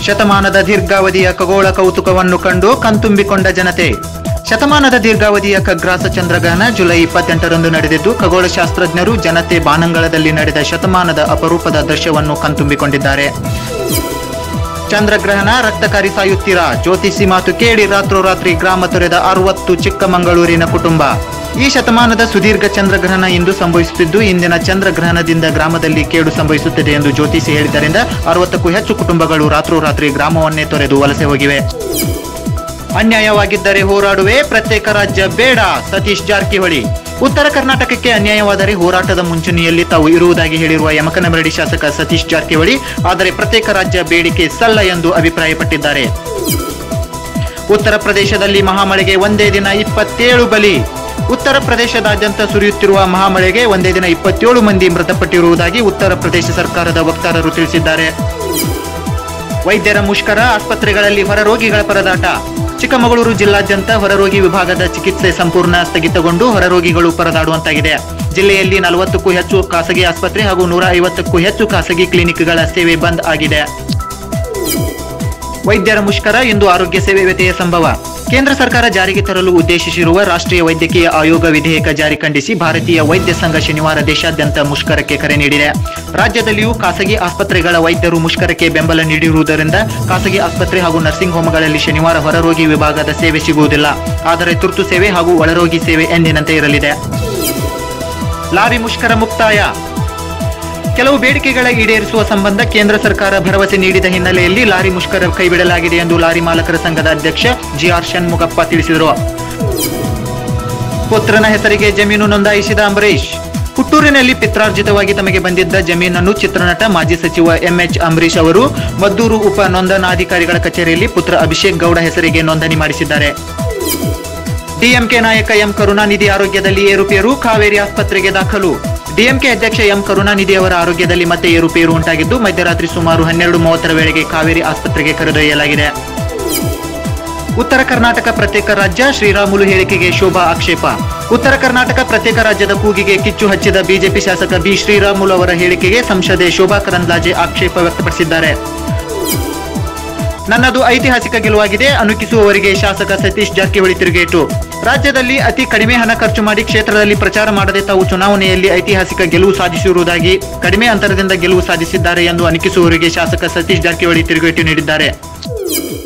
ಶತಮಾನದ ದೀರ್ಘಾವಧಿಯ ಖಗೋಳ ಕೌತುಕವನ್ನು ಕಂಡು ಕಣ್ತುಂಬಿಕೊಂಡ ಜನತೆ ಶತಮಾನದ ದೀರ್ಘಾವಧಿಯ ಖಗ್ರಾಸ ಚಂದ್ರಗ್ರಹಣ ಜುಲೈ ಇಪ್ಪತ್ತೆಂಟರಂದು ನಡೆದಿದ್ದು ಖಗೋಳಶಾಸ್ತ್ರಜ್ಞರು ಜನತೆ ಬಾನಂಗಳದಲ್ಲಿ ನಡೆದ ಶತಮಾನದ ಅಪರೂಪದ ದೃಶ್ಯವನ್ನು ಕಣ್ತುಂಬಿಕೊಂಡಿದ್ದಾರೆ ಚಂದ್ರಗ್ರಹಣ ರಕ್ತಕಾರಿ ಸಾಯುತ್ತೀರ ಜ್ಯೋತಿಷಿ ಮಾತು ಕೇಳಿ ರಾತ್ರೋರಾತ್ರಿ ಗ್ರಾಮ ತೊರೆದ ಅರವತ್ತು ಚಿಕ್ಕಮಗಳೂರಿನ ಕುಟುಂಬ ಈ ಶತಮಾನದ ಸುದೀರ್ಘ ಚಂದ್ರಗ್ರಹಣ ಇಂದು ಸಂಭವಿಸುತ್ತಿದ್ದು ಇಂದಿನ ಚಂದ್ರಗ್ರಹಣದಿಂದ ಗ್ರಾಮದಲ್ಲಿ ಕೇಡು ಸಂಭವಿಸುತ್ತದೆ ಎಂದು ಜ್ಯೋತಿಷಿ ಹೇಳಿದ್ದರಿಂದ ಅರವತ್ತಕ್ಕೂ ಹೆಚ್ಚು ಕುಟುಂಬಗಳು ರಾತ್ರೋರಾತ್ರಿ ಗ್ರಾಮವನ್ನೇ ತೊರೆದು ವಲಸೆ ಹೋಗಿವೆ ಅನ್ಯಾಯವಾಗಿದ್ದರೆ ಹೋರಾಡುವೆ ಪ್ರತ್ಯೇಕ ರಾಜ್ಯ ಬೇಡ ಸತೀಶ್ ಜಾರಕಿಹೊಳಿ ಉತ್ತರ ಕರ್ನಾಟಕಕ್ಕೆ ಅನ್ಯಾಯವಾದರೆ ಹೋರಾಟದ ಮುಂಚೂಣಿಯಲ್ಲಿ ತಾವು ಇರುವುದಾಗಿ ಹೇಳಿರುವ ಯಮಕನಮರಡಿ ಶಾಸಕ ಸತೀಶ್ ಜಾರಕಿಹೊಳಿ ಆದರೆ ಪ್ರತ್ಯೇಕ ರಾಜ್ಯ ಬೇಡಿಕೆ ಸಲ್ಲ ಎಂದು ಅಭಿಪ್ರಾಯಪಟ್ಟಿದ್ದಾರೆ ಉತ್ತರ ಪ್ರದೇಶದಲ್ಲಿ ಮಹಾಮಳೆಗೆ ಒಂದೇ ದಿನ ಇಪ್ಪತ್ತೇಳು ಬಲಿ ಉತ್ತರ ಪ್ರದೇಶದಾದ್ಯಂತ ಸುರಿಯುತ್ತಿರುವ ಮಹಾಮಳೆಗೆ ಒಂದೇ ದಿನ ಇಪ್ಪತ್ತೇಳು ಮಂದಿ ಮೃತಪಟ್ಟಿರುವುದಾಗಿ ಉತ್ತರ ಪ್ರದೇಶ ಸರ್ಕಾರದ ವಕ್ತಾರರು ತಿಳಿಸಿದ್ದಾರೆ ವೈದ್ಯರ ಮುಷ್ಕರ ಆಸ್ಪತ್ರೆಗಳಲ್ಲಿ ಹೊರರೋಗಿಗಳ ಪರದಾಟ ಚಿಕ್ಕಮಗಳೂರು ಜಿಲ್ಲಾದ್ಯಂತ ಹೊರರೋಗಿ ವಿಭಾಗದ ಚಿಕಿತ್ಸೆ ಸಂಪೂರ್ಣ ಸ್ಥಗಿತಗೊಂಡು ಹೊರರೋಗಿಗಳು ಪರದಾಡುವಂತಾಗಿದೆ ಜಿಲ್ಲೆಯಲ್ಲಿ ನಲವತ್ತಕ್ಕೂ ಹೆಚ್ಚು ಖಾಸಗಿ ಆಸ್ಪತ್ರೆ ಹಾಗೂ ನೂರ ಐವತ್ತಕ್ಕೂ ಹೆಚ್ಚು ಖಾಸಗಿ ಕ್ಲಿನಿಕ್ಗಳ ಸೇವೆ ಬಂದ್ ಆಗಿದೆ ವೈದ್ಯರ ಮುಷ್ಕರ ಇಂದು ಆರೋಗ್ಯ ಸೇವೆ ವ್ಯತ್ಯಯ ಸಂಭವ ಕೇಂದ್ರ ಸರ್ಕಾರ ಜಾರಿಗೆ ತರಲು ಉದ್ದೇಶಿಸಿರುವ ರಾಷ್ಟ್ರೀಯ ವೈದ್ಯಕೀಯ ಆಯೋಗ ವಿಧೇಯಕ ಜಾರಿ ಖಂಡಿಸಿ ಭಾರತೀಯ ವೈದ್ಯ ಸಂಘ ಶನಿವಾರ ದೇಶಾದ್ಯಂತ ಮುಷ್ಕರಕ್ಕೆ ಕರೆ ನೀಡಿದೆ ರಾಜ್ಯದಲ್ಲಿಯೂ ಖಾಸಗಿ ಆಸ್ಪತ್ರೆಗಳ ವೈದ್ಯರು ಮುಷ್ಕರಕ್ಕೆ ಬೆಂಬಲ ನೀಡಿರುವುದರಿಂದ ಖಾಸಗಿ ಆಸ್ಪತ್ರೆ ಹಾಗೂ ನರ್ಸಿಂಗ್ ಹೋಮ್ಗಳಲ್ಲಿ ಶನಿವಾರ ಹೊರರೋಗಿ ವಿಭಾಗದ ಸೇವೆ ಸಿಗುವುದಿಲ್ಲ ಆದರೆ ತುರ್ತು ಸೇವೆ ಹಾಗೂ ಒಳರೋಗಿ ಸೇವೆ ಎಂದಿನಂತೆ ಇರಲಿದೆ ಲಾರಿ ಮುಷ್ಕರ ಮುಕ್ತಾಯ ಕೆಲವು ಬೇಡಿಕೆಗಳ ಈಡೇರಿಸುವ ಸಂಬಂಧ ಕೇಂದ್ರ ಸರ್ಕಾರ ಭರವಸೆ ನೀಡಿದ ಹಿನ್ನೆಲೆಯಲ್ಲಿ ಲಾರಿ ಮುಷ್ಕರ ಕೈಬಿಡಲಾಗಿದೆ ಎಂದು ಲಾರಿ ಮಾಲಕರ ಸಂಘದ ಅಧ್ಯಕ್ಷ ಜಿಆರ್ ಷಣ್ಮುಖಪ್ಪ ತಿಳಿಸಿದರು ಪುತ್ರನ ಹೆಸರಿಗೆ ಜಮೀನು ನೋಂದಾಯಿಸಿದ ಅಂಬರೀಶ್ ಹುಟ್ಟೂರಿನಲ್ಲಿ ಪಿತ್ರಾರ್ಜಿತವಾಗಿ ತಮಗೆ ಬಂದಿದ್ದ ಜಮೀನನ್ನು ಚಿತ್ರನಟ ಮಾಜಿ ಸಚಿವ ಎಂಎಚ್ ಅಂಬರೀಶ್ ಅವರು ಮದ್ದೂರು ಉಪ ನೋಂದಣಾಧಿಕಾರಿಗಳ ಕಚೇರಿಯಲ್ಲಿ ಪುತ್ರ ಅಭಿಷೇಕ್ ಗೌಡ ಹೆಸರಿಗೆ ನೋಂದಣಿ ಮಾಡಿಸಿದ್ದಾರೆ ಡಿಎಂಕೆ ನಾಯಕ ಎಂ ಕರುಣಾನಿಧಿ ಆರೋಗ್ಯದಲ್ಲಿ ಏರುಪೇರು ಕಾವೇರಿ ಆಸ್ಪತ್ರೆಗೆ ದಾಖಲು ಡಿಎಂಕೆ ಅಧ್ಯಕ್ಷ ಎಂ ಕರುಣಾನಿಧಿ ಅವರ ಆರೋಗ್ಯದಲ್ಲಿ ಮತ್ತೆ ಏರುಪೇರು ಉಂಟಾಗಿದ್ದು ಮಧ್ಯರಾತ್ರಿ ಸುಮಾರು ಹನ್ನೆರಡು ಮೂವತ್ತರ ವೇಳೆಗೆ ಕಾವೇರಿ ಆಸ್ಪತ್ರೆಗೆ ಕರೆದೊಯ್ಯಲಾಗಿದೆ ಉತ್ತರ ಕರ್ನಾಟಕ ಪ್ರತ್ಯೇಕ ರಾಜ್ಯ ಶ್ರೀರಾಮುಲು ಹೇಳಿಕೆಗೆ ಶೋಭಾ ಆಕ್ಷೇಪ ಉತ್ತರ ಕರ್ನಾಟಕ ಪ್ರತ್ಯೇಕ ರಾಜ್ಯದ ಕೂಗಿಗೆ ಕಿಚ್ಚು ಹಚ್ಚಿದ ಬಿಜೆಪಿ ಶಾಸಕ ಬಿ ಶ್ರೀರಾಮುಲು ಅವರ ಹೇಳಿಕೆಗೆ ಸಂಸದೆ ಶೋಭಾ ಕರಂದ್ಲಾಜೆ ಆಕ್ಷೇಪ ವ್ಯಕ್ತಪಡಿಸಿದ್ದಾರೆ ನನ್ನದು ಐತಿಹಾಸಿಕ ಗೆಲುವಾಗಿದೆ ಅನುಕಿಸುವವರಿಗೆ ಶಾಸಕ ಸತೀಶ್ ಜಾರಕಿಹೊಳಿ ತಿರುಗೇಟು ರಾಜ್ಯದಲ್ಲಿ ಅತಿ ಕಡಿಮೆ ಹಣ ಖರ್ಚು ಮಾಡಿ ಕ್ಷೇತ್ರದಲ್ಲಿ ಪ್ರಚಾರ ಮಾಡದೆ ತಾವು ಚುನಾವಣೆಯಲ್ಲಿ ಐತಿಹಾಸಿಕ ಗೆಲುವು ಸಾಧಿಸಿರುವುದಾಗಿ ಕಡಿಮೆ ಅಂತರದಿಂದ ಗೆಲುವು ಸಾಧಿಸಿದ್ದಾರೆ ಎಂದು ಅನಿಕಿಸುವವರಿಗೆ ಶಾಸಕ ಸತೀಶ್ ಜಾರಕಿಹೊಳಿ ತಿರುಗೇಟು ನೀಡಿದ್ದಾರೆ